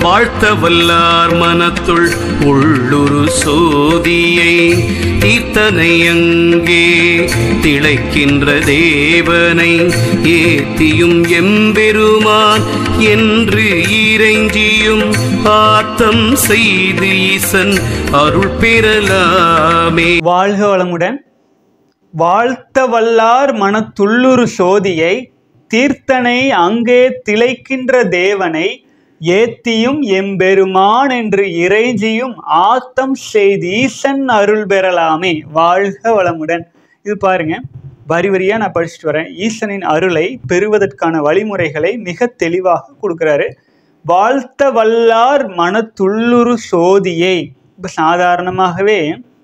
வாழ்த்த வல்லார் மனத்துள் உள்ளுரு சோதியை தீர்த்தனை அங்கே திளைக்கின்ற தேவனை ஏத்தியும் எம்பெருமான் என்று இறைஞ்சியும் ஆத்தம் செய்து ஈசன் அருள் பெறலாமே வாழ்க வளமுடன் வாழ்த்த வல்லார் மனத்துள்ளுரு சோதியை தீர்த்தனை அங்கே திளைக்கின்ற தேவனை ஏத்தியும் எம்பெருமான் என்று இறைஞ்சியும் ஆத்தம் செய்து ஈசன் அருள் பெறலாமே வாழ்க வளமுடன் இது பாருங்க வரி வரியா நான் படிச்சுட்டு வரேன் ஈசனின் அருளை பெறுவதற்கான வழிமுறைகளை மிக தெளிவாக கொடுக்குறாரு வாழ்த்த வல்லார் மனத்துள்ளுரு சோதியை இப்போ சாதாரணமாகவே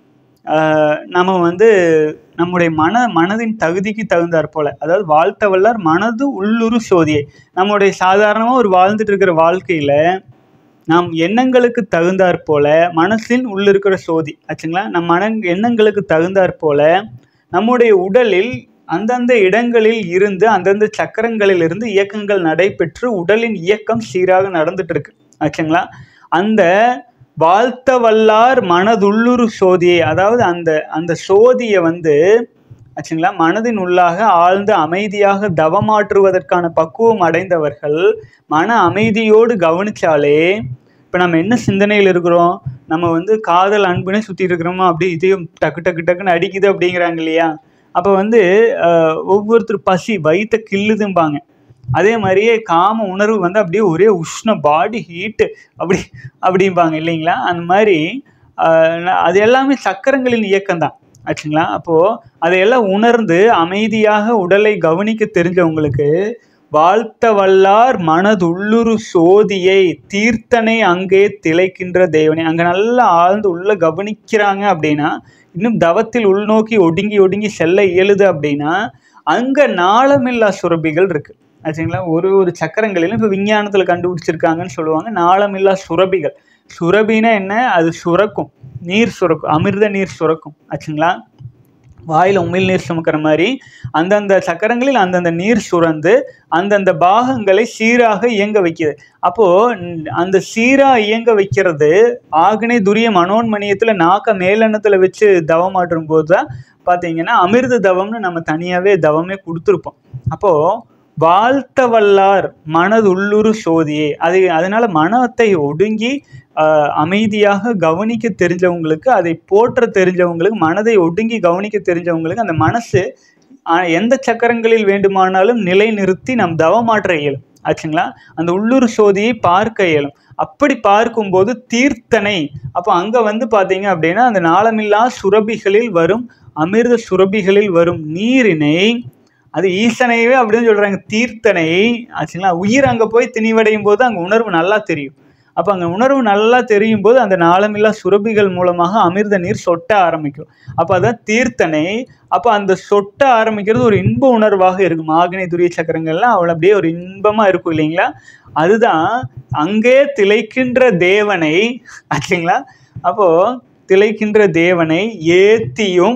ஆஹ், நம்ம வந்து நம்முடைய மன மனதின் தகுதிக்கு தகுந்தாற் போல அதாவது வாழ்த்த வல்லார் மனது உள்ளுரு சோதியை நம்முடைய சாதாரணமாக ஒரு வாழ்ந்துட்டு இருக்கிற வாழ்க்கையில் நாம் எண்ணங்களுக்கு தகுந்தாற் போல மனசின் உள்ளிருக்கிற சோதி ஆச்சுங்களா நம் மன எண்ணங்களுக்கு தகுந்தாற் போல நம்முடைய உடலில் அந்தந்த இடங்களில் இருந்து அந்தந்த சக்கரங்களில் இருந்து இயக்கங்கள் நடைபெற்று உடலின் இயக்கம் சீராக நடந்துட்டு இருக்கு ஆச்சுங்களா அந்த வாழ்த்த வல்லார் மனதுள்ளுரு சோதியை அதாவது அந்த அந்த சோதியை வந்து ஆச்சுங்களா மனதின் உள்ளாக ஆழ்ந்து அமைதியாக தவமாற்றுவதற்கான பக்குவம் அடைந்தவர்கள் மன அமைதியோடு கவனிச்சாலே இப்போ நம்ம என்ன சிந்தனையில் இருக்கிறோம் நம்ம வந்து காதல் அன்புனே சுற்றி இருக்கிறோமா அப்படி இதயம் டக்கு டக்கு டக்குன்னு அடிக்குது அப்படிங்கிறாங்க இல்லையா அப்போ வந்து ஆஹ், ஒவ்வொருத்தர் பசி வயிற்ற கிள்ளுதும்பாங்க அதே மாதிரியே காம உணர்வு வந்து அப்படியே ஒரே உஷ்ண பாடி ஹீட்டு அப்படி அப்படிம்பாங்க இல்லைங்களா அந்த மாதிரி ஆஹ், ந- அது எல்லாமே சக்கரங்களின் இயக்கம்தான் ஆச்சுங்களா அப்போது அதையெல்லாம் உணர்ந்து அமைதியாக உடலை கவனிக்க தெரிஞ்சவங்களுக்கு வாழ்த்த வல்லார் மனதுள்ளுரு சோதியை தீர்த்தனை அங்கே திளைக்கின்ற தேவனை அங்கே நல்லா ஆழ்ந்து உள்ள கவனிக்கிறாங்க அப்படின்னா இன்னும் தவத்தில் உள்நோக்கி ஒடுங்கி ஒடுங்கி செல்ல இயலுது அப்படின்னா அங்கே நாளமில்லா சுரபிகள் இருக்கு ஆச்சுங்களா ஒரு ஒரு சக்கரங்களிலும் இப்போ விஞ்ஞானத்தில் கண்டுபிடிச்சிருக்காங்கன்னு சொல்லுவாங்க நாளமில்லா சுரபிகள் சுரபினா என்ன அது சுரக்கும் நீர் சுரக்கும் அமிர்த நீர் சுரக்கும் ஆச்சுங்களா வாயில் உமிழ் நீர் சுமக்கிற மாதிரி அந்தந்த சக்கரங்களில் அந்தந்த நீர் சுரந்து அந்தந்த பாகங்களை சீராக இயங்க வைக்குது அப்போது அந்த சீராக இயங்க வைக்கிறது ஆக்னே துரிய மனோன்மணியத்தில் நாக்க மேலெண்ணத்தில் வச்சு தவமாற்றும் போது தான் பார்த்தீங்கன்னா அமிர்த தவம்னு நம்ம தனியாகவே தவமே கொடுத்துருப்போம் அப்போது வாழ்த்த வல்லார் மனதுள்ளுரு சோதியே அது அதனால மனத்தை ஒடுங்கி ஆஹ், அமைதியாக கவனிக்க தெரிஞ்சவங்களுக்கு அதை போற்ற தெரிஞ்சவங்களுக்கு மனதை ஒடுங்கி கவனிக்க தெரிஞ்சவங்களுக்கு அந்த மனசு ஆஹ், எந்த சக்கரங்களில் வேண்டுமானாலும் நிலை நிறுத்தி நம் தவமாற்ற இயலும் ஆச்சுங்களா அந்த உள்ளூர் சோதியை பார்க்க இயலும் அப்படி பார்க்கும்போது தீர்த்தனை அப்போ அங்கே வந்து பார்த்தீங்க அப்படின்னா அந்த நாளமில்லா சுரபிகளில் வரும் அமிர்த சுரபிகளில் வரும் நீரினை அது ஈசனையவே அப்படின்னு சொல்கிறாங்க தீர்த்தனை ஆச்சுங்களா உயிர் அங்கே போய் திணிவடையும் போது அங்கே உணர்வு நல்லா தெரியும் அப்போ அங்கே உணர்வு நல்லா தெரியும் போது அந்த நாளமில்லா சுரபிகள் மூலமாக அமிர்த நீர் சொட்ட ஆரம்பிக்கும் அப்போ அதான் தீர்த்தனை அப்போ அந்த சொட்ட ஆரம்பிக்கிறது ஒரு இன்ப உணர்வாக இருக்கும் ஆக்னி துரிய சக்கரங்கள்லாம் அவள் அப்படியே ஒரு இன்பமாக இருக்கும் இல்லைங்களா அதுதான் அங்கே திளைக்கின்ற தேவனை ஆச்சுங்களா அப்போது திளைக்கின்ற தேவனை ஏத்தியும்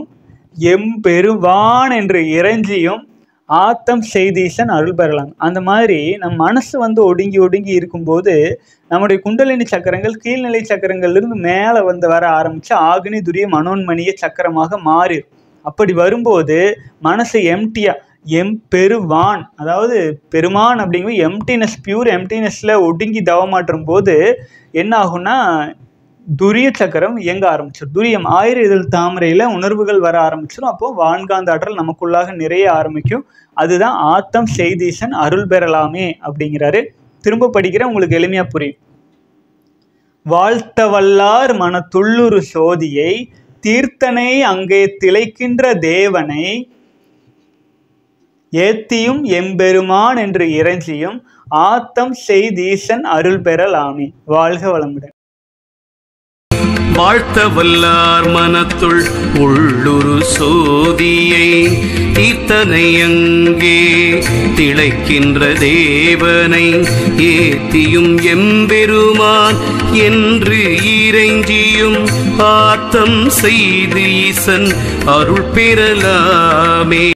எம்பெருவான் என்று இறைஞ்சியும் ஆத்தம் செய்தீசன் அருள் பெறலாம் அந்த மாதிரி நம் மனசு வந்து ஒடுங்கி ஒடுங்கி இருக்கும்போது நம்முடைய குண்டலினி சக்கரங்கள் கீழ்நிலை சக்கரங்கள்லேருந்து மேலே வந்து வர ஆரம்பித்து ஆக்னி துரிய மனோன்மணிய சக்கரமாக மாறிடும் அப்படி வரும்போது மனசு எம்டியாக எம் பெருவான் அதாவது பெருமான் அப்படிங்கும்போது எம்டினஸ் பியூர் எம்டினஸில் ஒடுங்கி தவமாற்றும் போது என்ன ஆகும்னா துரிய சக்கரம் இயங்க ஆரம்பிச்சிடும் துரியம் ஆயிர இதழ் தாமரையில் உணர்வுகள் வர ஆரம்பிச்சிடும் அப்போ வான்காந்த ஆற்றல் நமக்குள்ளாக நிறைய ஆரம்பிக்கும் அதுதான் ஆத்தம் செய்தீசன் அருள் பெறலாமே அப்படிங்கிறாரு திரும்ப படிக்கிறேன் உங்களுக்கு எளிமையாக புரியும் வாழ்த்த வல்லார் மனத்துள்ளுரு சோதியை தீர்த்தனை அங்கே திளைக்கின்ற தேவனை ஏத்தியும் எம்பெருமான் என்று இறைஞ்சியும் ஆத்தம் செய்தீசன் அருள் பெறலாமே வாழ்க வளமுடன் வாழ்த்த வல்லார் மனத்துள் உள்ளுரு சோதியை தீர்த்தனை அங்கே திளைக்கின்ற தேவனை ஏத்தியும் எம்பெருமான் என்று இறைஞ்சியும் ஆத்தம் செய்து ஈசன் அருள் பெறலாமே